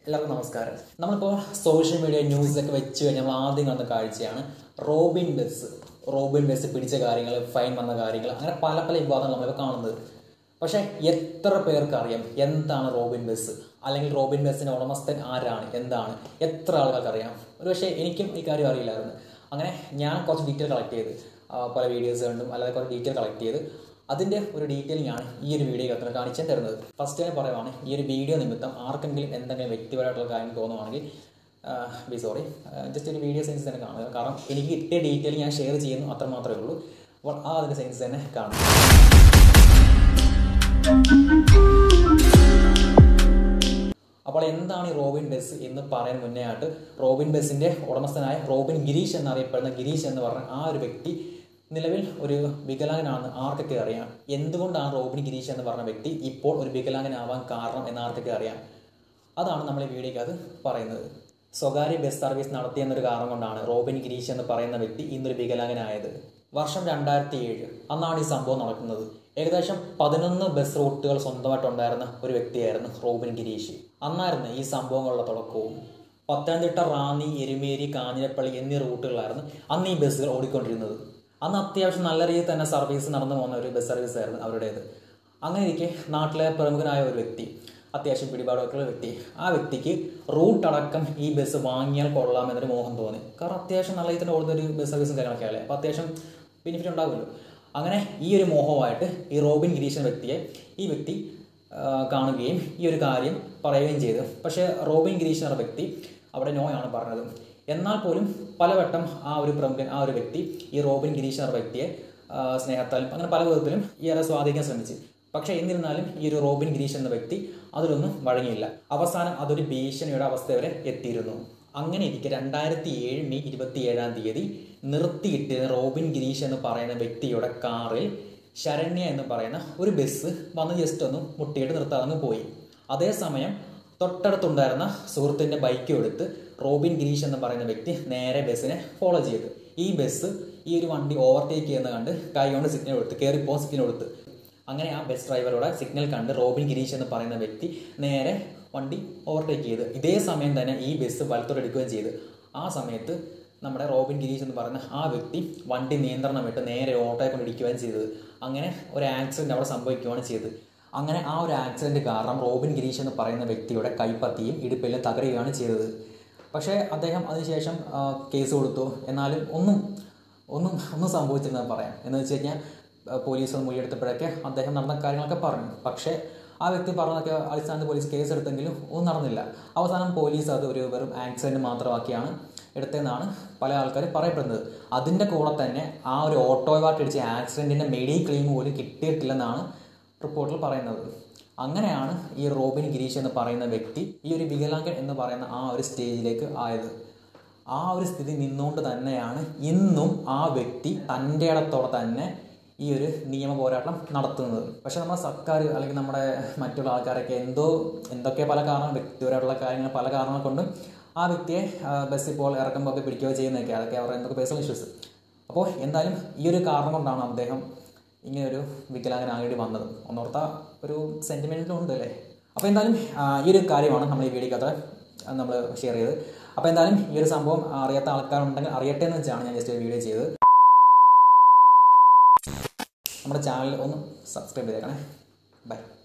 എല്ലാവർക്കും നമസ്കാരം നമ്മളിപ്പോൾ സോഷ്യൽ മീഡിയ ന്യൂസൊക്കെ വെച്ച് കഴിഞ്ഞാൽ നമ്മൾ ആദ്യം കാണുന്ന കാഴ്ചയാണ് റോബിൻ ബസ് റോബിൻ ബസ് പിടിച്ച കാര്യങ്ങൾ ഫൈൻ വന്ന കാര്യങ്ങൾ അങ്ങനെ പല പല വിവാദങ്ങൾ നമ്മളിപ്പോൾ കാണുന്നത് പക്ഷേ എത്ര പേർക്ക് അറിയാം എന്താണ് റോബിൻ ബസ് അല്ലെങ്കിൽ റോബിൻ ബസ്സിൻ്റെ ഉടമസ്ഥൻ ആരാണ് എന്താണ് എത്ര ആളുകൾക്ക് അറിയാം ഒരു പക്ഷേ എനിക്കും ഈ കാര്യം അറിയില്ലായിരുന്നു അങ്ങനെ ഞാൻ കുറച്ച് ഡീറ്റെയിൽ കളക്ട് ചെയ്ത് ആ, പല വീഡിയോസ് കണ്ടും അല്ലാതെ കുറച്ച് ഡീറ്റെയിൽ കളക്ട് ചെയ്ത് അതിൻ്റെ ഒരു ഡീറ്റെയിലിംഗ് ആണ് ഈ ഒരു വീഡിയോ അത്ര കാണിച്ചു തരുന്നത് ഫസ്റ്റ് ഞാൻ പറയുവാണ് ഈ ഒരു വീഡിയോ നിമിത്തം ആർക്കെങ്കിലും എന്തെങ്കിലും വ്യക്തിപരമായിട്ടുള്ള കാര്യം തോന്നുവാണെങ്കിൽ ബി സോറി ജസ്റ്റ് ഒരു വീഡിയോ സെൻസ് തന്നെ കാണുക കാരണം എനിക്ക് കിട്ടിയ ഡീറ്റെയിൽ ഞാൻ ഷെയർ ചെയ്യുന്നു അത്ര മാത്രമേ ഉള്ളൂ അപ്പോൾ ആ അതിൻ്റെ സെൻസ് തന്നെ കാണും അപ്പോൾ എന്താണ് ഈ റോബിൻ ബസ് എന്ന് പറയാൻ മുന്നേ ആയിട്ട് റോബിൻ ബസിന്റെ ഉടമസ്ഥനായ റോബിൻ ഗിരീഷ് എന്നറിയപ്പെടുന്ന ഗിരീഷ് എന്ന് പറഞ്ഞ ആ ഒരു വ്യക്തി നിലവിൽ ഒരു വികലാംഗനാണെന്ന് ആർക്കൊക്കെ അറിയാം എന്തുകൊണ്ടാണ് റോബിൻ ഗിരീഷ് എന്ന് പറഞ്ഞ വ്യക്തി ഇപ്പോൾ ഒരു വികലാംഗനാവാൻ കാരണം എന്ന് ആർക്കൊക്കെ അറിയാം അതാണ് നമ്മൾ ഈ വീഡിയോയ്ക്ക് അത് പറയുന്നത് സ്വകാര്യ ബസ് സർവീസ് നടത്തിയെന്നൊരു കാരണം കൊണ്ടാണ് റോബിൻ ഗിരീഷ് എന്ന് പറയുന്ന വ്യക്തി ഇന്നൊരു വികലാംഗനായത് വർഷം രണ്ടായിരത്തി ഏഴ് അന്നാണ് ഈ സംഭവം നടക്കുന്നത് ഏകദേശം പതിനൊന്ന് ബസ് റൂട്ടുകൾ സ്വന്തമായിട്ടുണ്ടായിരുന്ന ഒരു വ്യക്തിയായിരുന്നു റോബിൻ ഗിരീഷ് അന്നായിരുന്നു ഈ സംഭവങ്ങളുടെ തുടക്കവും പത്തനംതിട്ട റാന്നി എരുമേരി കാഞ്ഞിരപ്പള്ളി എന്നീ റൂട്ടുകളായിരുന്നു അന്ന് ഈ ബസ്സുകൾ ഓടിക്കൊണ്ടിരുന്നത് അന്ന് അത്യാവശ്യം നല്ല രീതിയിൽ തന്നെ സർവീസ് നടന്നു പോകുന്ന ഒരു ബസ് സർവീസ് ആയിരുന്നു അവരുടേത് അങ്ങനെ ഇരിക്കെ നാട്ടിലെ പ്രമുഖനായ ഒരു വ്യക്തി അത്യാവശ്യം പിടിപാടൊക്കെ ഉള്ള വ്യക്തി ആ വ്യക്തിക്ക് റൂട്ട് അടക്കം ഈ ബസ് വാങ്ങിയാൽ കൊള്ളാം എന്നൊരു മോഹം തോന്നി കാരണം അത്യാവശ്യം നല്ല രീതിയിൽ തന്നെ ഓടുന്ന ഒരു ബസ് സർവീസും കാര്യങ്ങളൊക്കെ അല്ലേ അപ്പോൾ അത്യാവശ്യം ബെനിഫിറ്റ് ഉണ്ടാകുമല്ലോ അങ്ങനെ ഈ ഒരു മോഹമായിട്ട് ഈ റോബിൻ ഗിരീഷ് എന്ന വ്യക്തിയെ ഈ വ്യക്തി ആ, കാണുകയും ഈ ഒരു കാര്യം പറയുകയും ചെയ്തു പക്ഷേ റോബിൻ ഗിരീഷ് എന്ന വ്യക്തി അവിടെ നോയാണ് പറഞ്ഞത് എന്നാൽ പോലും പലവട്ടം ആ ഒരു പ്രമുഖൻ ആ ഒരു വ്യക്തി ഈ റോബിൻ ഗിരീഷ് എന്ന വ്യക്തിയെ ആ, സ്നേഹത്താലും അങ്ങനെ പല വിധത്തിലും ഇയാളെ സ്വാധീനിക്കാൻ ശ്രമിച്ചു പക്ഷെ എന്നിരുന്നാലും ഈ ഒരു റോബിൻ ഗിരീഷ് എന്ന വ്യക്തി അതിലൊന്നും വഴങ്ങിയില്ല അവസാനം അതൊരു ഭീഷണിയുടെ അവസ്ഥ വരെ എത്തിയിരുന്നു അങ്ങനെ ഇരിക്കെ രണ്ടായിരത്തി ഏഴ് മെയ് ഇരുപത്തി ഏഴാം തീയതി നിർത്തിയിട്ട് റോബിൻ ഗിരീഷ് എന്ന് പറയുന്ന വ്യക്തിയുടെ കാറിൽ ശരണ്യ എന്ന് പറയുന്ന ഒരു ബസ് വന്ന് ജസ്റ്റ് ഒന്ന് മുട്ടിയിട്ട് നിർത്താതെ പോയി അതേസമയം തൊട്ടടുത്തുണ്ടായിരുന്ന സുഹൃത്തിന്റെ ബൈക്ക് എടുത്ത് റോബിൻ ഗിരീഷ് എന്ന് പറയുന്ന വ്യക്തി നേരെ ബസ്സിനെ ഫോളോ ചെയ്തു ഈ ബസ് ഈ ഒരു വണ്ടി ഓവർടേക്ക് ചെയ്യുന്ന കണ്ട് കൈ കൊണ്ട് സിഗ്നൽ കൊടുത്ത് കയറിപ്പോ സിഗ്നൽ കൊടുത്ത് അങ്ങനെ ആ ബസ് ഡ്രൈവറുടെ സിഗ്നൽ കണ്ട് റോബിൻ ഗിരീഷ് എന്ന് പറയുന്ന വ്യക്തി നേരെ വണ്ടി ഓവർടേക്ക് ചെയ്ത് ഇതേ സമയം തന്നെ ഈ ബസ് വലത്തോടെടുക്കുകയും ചെയ്ത് ആ സമയത്ത് നമ്മുടെ റോബിൻ ഗിരീഷ് എന്ന് പറയുന്ന ആ വ്യക്തി വണ്ടി നിയന്ത്രണം വിട്ട് നേരെ ഓട്ടോയെ കൊണ്ട് ഇടിക്കുകയും ചെയ്തത് അങ്ങനെ ഒരു ആക്സിഡന്റ് അവിടെ സംഭവിക്കുകയാണ് ചെയ്തത് അങ്ങനെ ആ ഒരു ആക്സിഡന്റ് കാരണം റോബിൻ ഗിരീഷ് എന്ന് പറയുന്ന വ്യക്തിയുടെ കൈപ്പത്തിയും ഇടുപ്പിലും തകരുകയാണ് ചെയ്തത് പക്ഷേ അദ്ദേഹം അതിനുശേഷം ആ, കേസ് കൊടുത്തു എന്നാലും ഒന്നും ഒന്നും ഒന്നും സംഭവിച്ചില്ലെന്ന് പറയാം എന്ന് വെച്ച് കഴിഞ്ഞാൽ ആ, പോലീസ് ഒന്ന് മൊഴിയെടുത്തപ്പോഴൊക്കെ അദ്ദേഹം നടന്ന കാര്യങ്ങളൊക്കെ പറഞ്ഞു പക്ഷേ ആ വ്യക്തി പറഞ്ഞതൊക്കെ അടിസ്ഥാനത്ത് പോലീസ് കേസ് എടുത്തെങ്കിലും ഒന്നും നടന്നില്ല അവസാനം പോലീസ് അത് ഒരു വെറും ആക്സിഡന്റ് മാത്രമാക്കിയാണ് എടുത്തതെന്നാണ് പല ആൾക്കാരും പറയപ്പെടുന്നത് അതിൻ്റെ കൂടെ തന്നെ ആ ഒരു ഓട്ടോയുമായിട്ട് ഇടിച്ച ആക്സിഡന്റിന്റെ മെഡി ക്ലെയിം പോലും കിട്ടിയിട്ടില്ലെന്നാണ് റിപ്പോർട്ടിൽ പറയുന്നത് അങ്ങനെയാണ് ഈ റോബിൻ ഗിരീഷ് എന്ന് പറയുന്ന വ്യക്തി ഈ ഒരു വികലാംഗൻ എന്ന് പറയുന്ന ആ ഒരു സ്റ്റേജിലേക്ക് ആയത് ആ ഒരു സ്ഥിതി നിന്നുകൊണ്ട് തന്നെയാണ് ഇന്നും ആ വ്യക്തി തൻ്റെ ഇടത്തോടെ തന്നെ ഈ ഒരു നിയമ പോരാട്ടം നടത്തുന്നത് പക്ഷെ നമ്മുടെ സർക്കാർ അല്ലെങ്കിൽ നമ്മുടെ മറ്റുള്ള ആൾക്കാരൊക്കെ എന്തോ എന്തൊക്കെ പല കാരണം വ്യക്തിപരമായിട്ടുള്ള കാര്യങ്ങൾ പല കാരണങ്ങൾ കൊണ്ടും ആ വ്യക്തിയെ ആ, ബസ്സിൽ ഇപ്പോൾ ഇറക്കുമ്പോൾ ഒക്കെ പിടിക്കുകയോ ചെയ്യുന്നതൊക്കെ അതൊക്കെ അവരുടെ എന്തൊക്കെ പേഴ്സണൽ ഇഷ്യൂസ് അപ്പോൾ എന്തായാലും ഈ ഒരു കാരണം കൊണ്ടാണ് അദ്ദേഹം ഇങ്ങനൊരു വികലാംഗനാകേണ്ടി വന്നത് ഒന്നോർത്ത ഒരു സെൻറ്റിമെൻറ്റിലും ഉണ്ട് അല്ലേ അപ്പോൾ എന്തായാലും ആ, ഈ ഒരു കാര്യമാണ് നമ്മൾ ഈ വീഡിയോക്കകത്ത് നമ്മൾ ഷെയർ ചെയ്തത് അപ്പോൾ എന്തായാലും ഈ ഒരു സംഭവം അറിയാത്ത ആൾക്കാരുണ്ടെങ്കിൽ അറിയട്ടെ എന്ന് വെച്ചാണ് ഞാൻ ജസ്റ്റ് ഒരു വീഡിയോ ചെയ്തത് നമ്മുടെ ചാനൽ ഒന്ന് സബ്സ്ക്രൈബ് ചെയ്തേക്കണേ ബൈ